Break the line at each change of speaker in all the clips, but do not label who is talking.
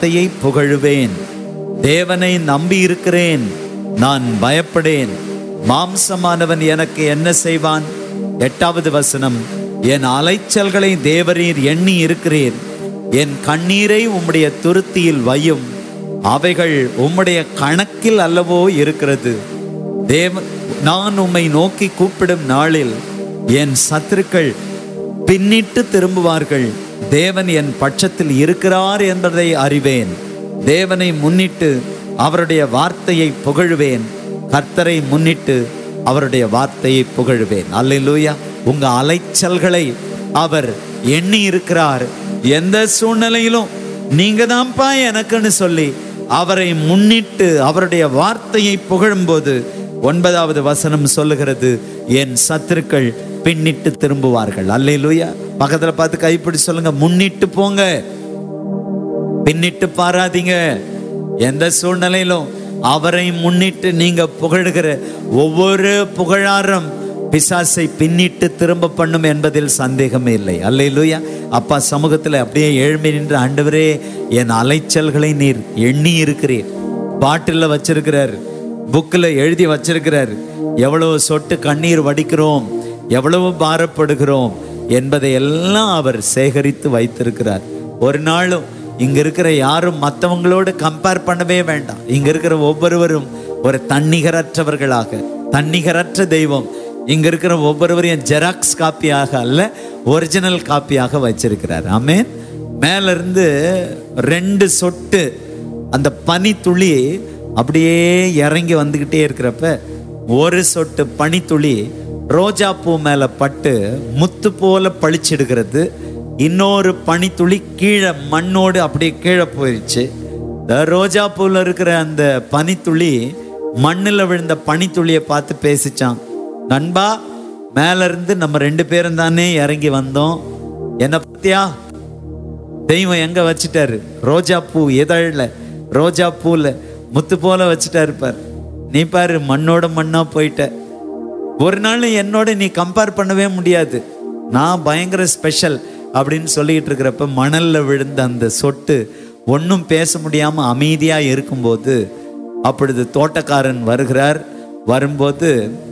வார்த்தையை புகழுவேன் தேவனை நம்பி இருக்கிறேன் நான் பயப்படேன் மாம்சமானவன் எனக்கு என்ன செய்வான் எட்டாவது வசனம் என் அலைச்சல்களை தேவரீர் எண்ணி இருக்கிறேன் என் கண்ணீரை உம்முடைய துருத்தியில் வையும் அவைகள் உம்முடைய கணக்கில் அல்லவோ இருக்கிறது தேவ நான் உம்மை நோக்கி கூப்பிடும் நாளில் என் சத்துருக்கள் பின்னிட்டு திரும்புவார்கள் தேவன் என் பட்சத்தில் இருக்கிறார் என்பதை அறிவேன் தேவனை முன்னிட்டு அவருடைய வார்த்தையை புகழுவேன் கர்த்தரை முன்னிட்டு அவருடைய வார்த்தையை புகழுவேன் அல்லேலூயா உங்க அலைச்சல்களை அவர் எண்ணி இருக்கிறார் எந்த சூழ்நிலையிலும் நீங்க தான்ப்பா எனக்குன்னு சொல்லி அவரை முன்னிட்டு அவருடைய வார்த்தையை புகழும்போது ஒன்பதாவது வசனம் சொல்லுகிறது என் சத்துருக்கள் பின்னிட்டு திரும்புவார்கள் அல்லேலூயா பக்கத்துல பார்த்து கைப்பிடி சொல்லுங்க முன்னிட்டு போங்க பின்னிட்டு பாராதீங்க எந்த சூழ்நிலையிலும் அவரை முன்னிட்டு நீங்க புகழுகிற ஒவ்வொரு புகழாரம் பிசாசை பின்னிட்டு திரும்ப பண்ணும் என்பதில் சந்தேகமே இல்லை அல்லேலூயா அப்பா சமூகத்தில் அப்படியே ஏழ்மை நின்று ஆண்டவரே என் அலைச்சல்களை நீர் எண்ணி இருக்கிறீர் பாட்டில் வச்சிருக்கிறார் புக்கில் எழுதி வச்சிருக்கிறார் எவ்வளவு சொட்டு கண்ணீர் வடிக்கிறோம் எவ்வளவு பாரப்படுகிறோம் என்பதை எல்லாம் அவர் சேகரித்து வைத்திருக்கிறார் ஒரு நாளும் இங்க இருக்கிற யாரும் மற்றவங்களோடு கம்பேர் பண்ணவே வேண்டாம் இங்க இருக்கிற ஒவ்வொருவரும் ஒரு தன்னிகரற்றவர்களாக தன்னிகரற்ற தெய்வம் இங்க இருக்கிற ஒவ்வொருவரையும் ஜெராக்ஸ் காப்பியாக அல்ல ஒரிஜினல் காப்பியாக வச்சிருக்கிறார் ஆமென் மேல இருந்து ரெண்டு சொட்டு அந்த பனி துளி அப்படியே இறங்கி வந்துக்கிட்டே இருக்கிறப்ப ஒரு சொட்டு பனித்துளி ரோஜா பூ மேல பட்டு முத்து போல பளிச்சிடுகிறது இன்னொரு பனித்துளி கீழே மண்ணோடு அப்படியே கீழே போயிடுச்சு இந்த ரோஜா பூவில் இருக்கிற அந்த பனித்துளி மண்ணில் விழுந்த பனித்துளியை பார்த்து பேசிச்சான் நண்பா மேல இருந்து நம்ம ரெண்டு பேரும் தானே இறங்கி வந்தோம் என்ன பத்தியா தெய்வம் எங்க வச்சுட்டாரு ரோஜா பூ இதழில் ரோஜா பூல முத்து போல வச்சுட்டாரு பார் நீ பாரு மண்ணோட மண்ணா போயிட்ட ஒரு நாள் என்னோட நீ கம்பேர் பண்ணவே முடியாது நான் பயங்கர ஸ்பெஷல் அப்படின்னு சொல்லிட்டு இருக்கிறப்ப மணல்ல விழுந்த அந்த சொட்டு ஒன்றும் பேச முடியாம அமைதியா இருக்கும்போது அப்பொழுது தோட்டக்காரன் வருகிறார் வரும்போது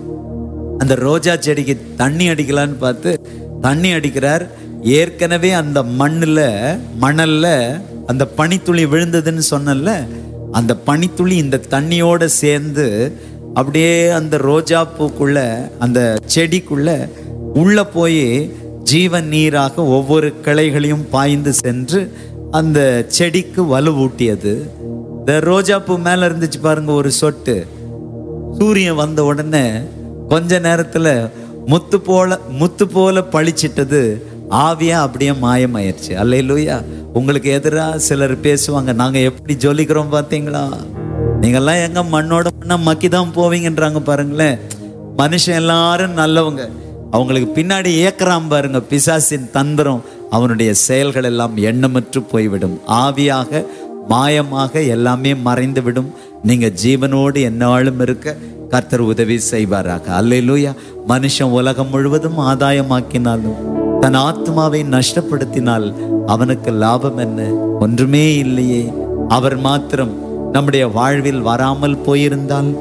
அந்த ரோஜா செடிக்கு தண்ணி அடிக்கலான்னு பார்த்து தண்ணி அடிக்கிறார் ஏற்கனவே அந்த மண்ணில் மணல்ல அந்த பனித்துளி விழுந்ததுன்னு சொன்னல அந்த பனித்துளி இந்த தண்ணியோட சேர்ந்து அப்படியே அந்த ரோஜா பூக்குள்ள அந்த செடிக்குள்ள உள்ள போய் ஜீவன் நீராக ஒவ்வொரு கிளைகளையும் பாய்ந்து சென்று அந்த செடிக்கு வலுவூட்டியது இந்த ரோஜா பூ மேல இருந்துச்சு பாருங்க ஒரு சொட்டு சூரியன் வந்த உடனே கொஞ்ச நேரத்துல முத்து போல முத்து போல பளிச்சிட்டது ஆவியா அப்படியே மாயமாயிருச்சு அல்லையிலூயா உங்களுக்கு எதிரா சிலர் பேசுவாங்க நாங்க எப்படி ஜொலிக்கிறோம் பார்த்தீங்களா நீங்கெல்லாம் எங்க மண்ணோட மண்ணா மக்கி தான் போவீங்கன்றாங்க பாருங்களேன் மனுஷன் எல்லாரும் நல்லவங்க அவங்களுக்கு பின்னாடி ஏக்கறாம் பாருங்க பிசாசின் தந்திரம் அவனுடைய செயல்கள் எல்லாம் எண்ணமற்று போய்விடும் ஆவியாக மாயமாக எல்லாமே மறைந்து விடும் நீங்க ஜீவனோடு எந்நாளும் இருக்க கர்த்தர் உதவி செய்வாராக அல்லேலூயா மனுஷன் உலகம் முழுவதும் ஆதாயமாக்கினாலும் தன் ஆத்மாவை நஷ்டப்படுத்தினால் அவனுக்கு லாபம் என்ன ஒன்றுமே இல்லையே அவர் மாத்திரம் நம்முடைய வாழ்வில் வராமல் போயிருந்தால்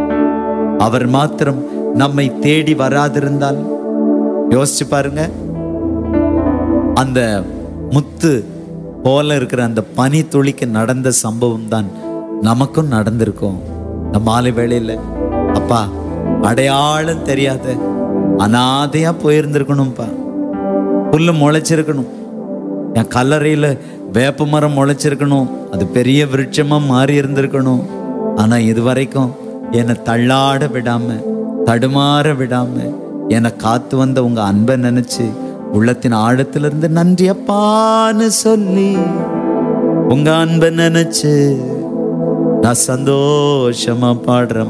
அவர் மாத்திரம் நம்மை தேடி வராதிருந்தால் யோசிச்சு பாருங்க அந்த முத்து போல இருக்கிற அந்த பனி துளிக்கு நடந்த சம்பவம் தான் நமக்கும் நடந்திருக்கும் நம்ம மாலை வேளையில அப்பா அடையாளம் தெரியாத அனாதையா போயிருந்திருக்கணும்ப்பா புல்லு முளைச்சிருக்கணும் என் கல்லறையில வேப்ப மரம் முளைச்சிருக்கணும் அது பெரிய விருட்சமா மாறி இருந்திருக்கணும் ஆனா இது வரைக்கும் என்னை தள்ளாட விடாம தடுமாற விடாம என்னை காத்து வந்த உங்க அன்பை நினைச்சு உள்ளத்தின் ஆழத்திலிருந்து நன்றி அப்பான்னு சொல்லி உங்க அன்பை நினைச்சு நான் சந்தோஷமா பாடுறேன்